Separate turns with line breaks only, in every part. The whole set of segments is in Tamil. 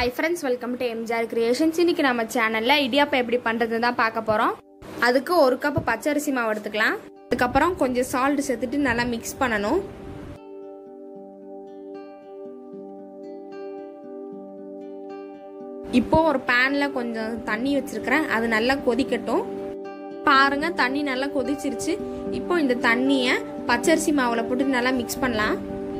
hi friends welcome to MGR creations இன்னைக்கு நம்ம சேனலில் இடியாப்பம் எப்படி பண்ணுறது தான் பார்க்க போகிறோம் அதுக்கு ஒரு கப் பச்சரிசி மாவு எடுத்துக்கலாம் அதுக்கப்புறம் கொஞ்சம் சால்ட் சேர்த்துட்டு நல்லா மிக்ஸ் பண்ணணும் இப்போ ஒரு பேனில் கொஞ்சம் தண்ணி வச்சிருக்கிறேன் அது நல்லா கொதிக்கட்டும் பாருங்க தண்ணி நல்லா கொதிச்சிருச்சு இப்போ இந்த தண்ணியை பச்சரிசி மாவில் போட்டு நல்லா மிக்ஸ் பண்ணலாம்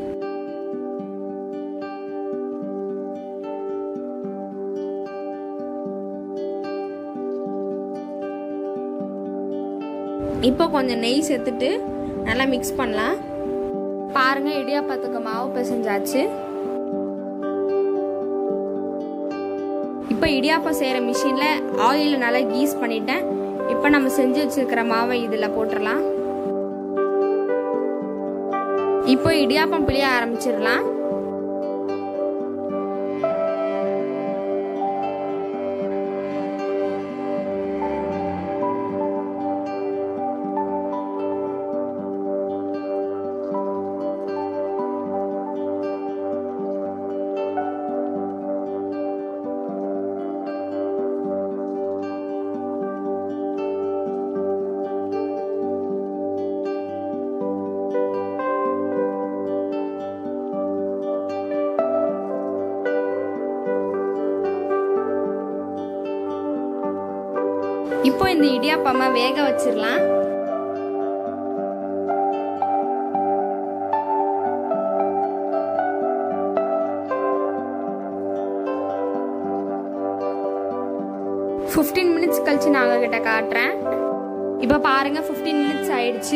இப்போ கொஞ்சம் நெய் சேர்த்துட்டு நல்லா மிக்ஸ் பண்ணலாம் பாருங்க இடியாப்பத்துக்கு மாவு பிசைஞ்சாச்சு இப்போ இடியாப்பம் செய்கிற மிஷினில் ஆயில் நல்லா கீஸ் பண்ணிட்டேன் இப்போ நம்ம செஞ்சு வச்சிருக்கிற மாவை இதில் போட்டுடலாம் இப்போ இடியாப்பம் பிழிய ஆரம்பிச்சிடலாம் இப்போ இந்த இடியாப்பமா வேக வச்சிடலாம் ஃபிஃப்டீன் மினிட்ஸ் கழிச்சு நான் உங்ககிட்ட காட்டுறேன் இப்போ பாருங்க ஃபிஃப்டீன் மினிட்ஸ் ஆயிடுச்சு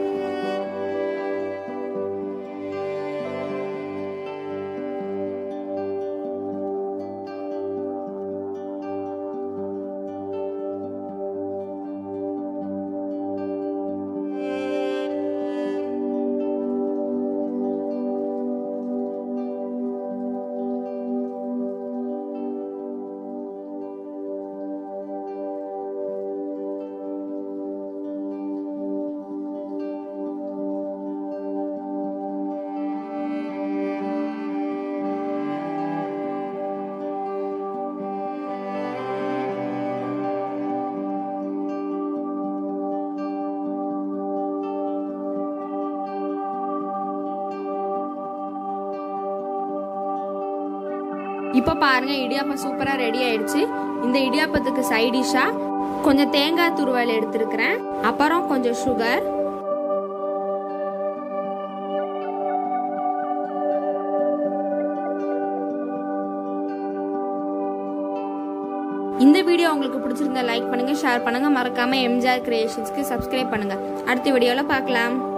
இப்போ பாருங்க இடியாப்பம் சூப்பராக ரெடி ஆயிடுச்சு இந்த இடியாப்பத்துக்கு சைடிஷாக கொஞ்சம் தேங்காய் துருவல் எடுத்திருக்கிறேன் அப்புறம் கொஞ்சம் சுகர் இந்த வீடியோ உங்களுக்கு பிடிச்சிருந்தா லைக் பண்ணுங்க ஷேர் பண்ணுங்க மறக்காம எம்ஜிஆர் கிரியேஷன்ஸ்க்கு சப்ஸ்கிரைப் பண்ணுங்க அடுத்த வீடியோவில் பார்க்கலாம்